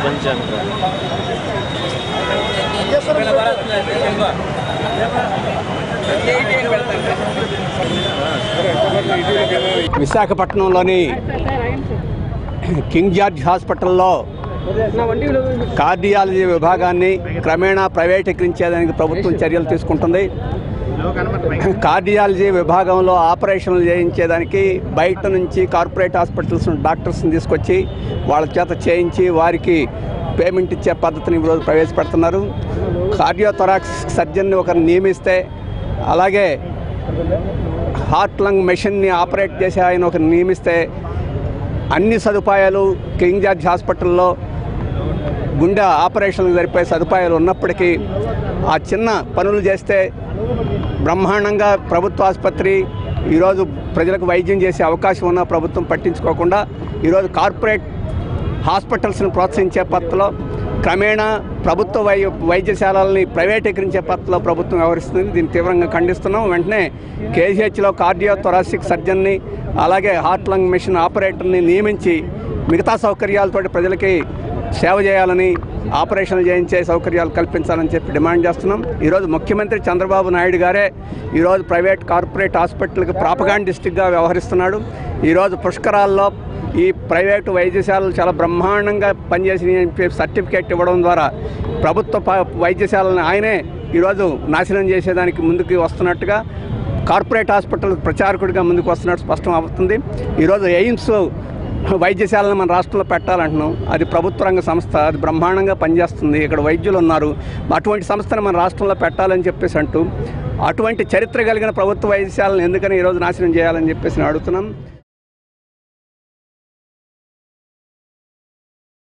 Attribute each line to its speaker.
Speaker 1: పంచాంగ
Speaker 2: విశాఖపట్నంలోని king George హాస్పిటల్లో కార్డియాలజీ విభాగాన్ని క్రమేణా ప్రైవేటీకరించేదానికి ప్రభుత్వం చర్యలు తీసుకుంటుంది కార్డియాలజీ విభాగంలో ఆపరేషన్లు చేయించేదానికి బయట నుంచి కార్పొరేట్ హాస్పిటల్స్ డాక్టర్స్ని తీసుకొచ్చి వాళ్ళ చేత చేయించి వారికి పేమెంట్ ఇచ్చే పద్ధతిని ఈరోజు ప్రవేశపెడుతున్నారు కార్డియోథొరాక్స్ సర్జన్ని ఒకరిని నియమిస్తే అలాగే హార్ట్ లంగ్ మెషిన్ని ఆపరేట్ చేసే ఆయన ఒకరిని నియమిస్తే అన్ని సదుపాయాలు కింగ్ జార్జ్ హాస్పిటల్లో గుండె ఆపరేషన్లు జరిపే సదుపాయాలు ఉన్నప్పటికీ ఆ చిన్న పనులు చేస్తే బ్రహ్మాండంగా ప్రభుత్వ ఆసుపత్రి ఈరోజు ప్రజలకు వైద్యం చేసే అవకాశం ఉన్న ప్రభుత్వం పట్టించుకోకుండా ఈరోజు కార్పొరేట్ హాస్పిటల్స్ని ప్రోత్సహించే పద్ధతిలో క్రమేణా ప్రభుత్వ వై వైద్యశాలల్ని ప్రైవేటీకరించే పద్ధతిలో ప్రభుత్వం వ్యవహరిస్తుంది దీన్ని తీవ్రంగా ఖండిస్తున్నాం వెంటనే కేజీహెచ్లో కార్డియో థొరాసిక్ సర్జన్ని అలాగే హార్ట్ లంగ్ మెషిన్ ఆపరేటర్ని నియమించి మిగతా సౌకర్యాలతోటి ప్రజలకి సేవ చేయాలని ఆపరేషన్లు చేయించే సౌకర్యాలు కల్పించాలని చెప్పి డిమాండ్ చేస్తున్నాం ఈరోజు ముఖ్యమంత్రి చంద్రబాబు నాయుడు గారే ఈరోజు ప్రైవేట్ కార్పొరేట్ హాస్పిటల్కి ప్రాపగాండిస్టిక్గా వ్యవహరిస్తున్నాడు ఈరోజు పుష్కరాల్లో ఈ ప్రైవేటు వైద్యశాలలు చాలా బ్రహ్మాండంగా పనిచేసి సర్టిఫికేట్ ఇవ్వడం ద్వారా ప్రభుత్వ ప- వైద్యశాలను ఆయనే ఈరోజు నాశనం చేసేదానికి ముందుకు వస్తున్నట్టుగా కార్పొరేట్ హాస్పిటల్ ప్రచారకుడిగా ముందుకు వస్తున్నట్టు స్పష్టం అవుతుంది ఈరోజు ఎయిమ్స్ వైద్యశాలను మన రాష్ట్రంలో పెట్టాలంటున్నాం అది ప్రభుత్వ రంగ సంస్థ అది బ్రహ్మాండంగా పనిచేస్తుంది ఇక్కడ వైద్యులు ఉన్నారు అటువంటి సంస్థను మన రాష్ట్రంలో పెట్టాలని చెప్పేసి అంటూ అటువంటి చరిత్ర కలిగిన ప్రభుత్వ వైద్యశాలను ఎందుకని ఈరోజు నాశనం చేయాలని చెప్పేసి నేను అడుగుతున్నాం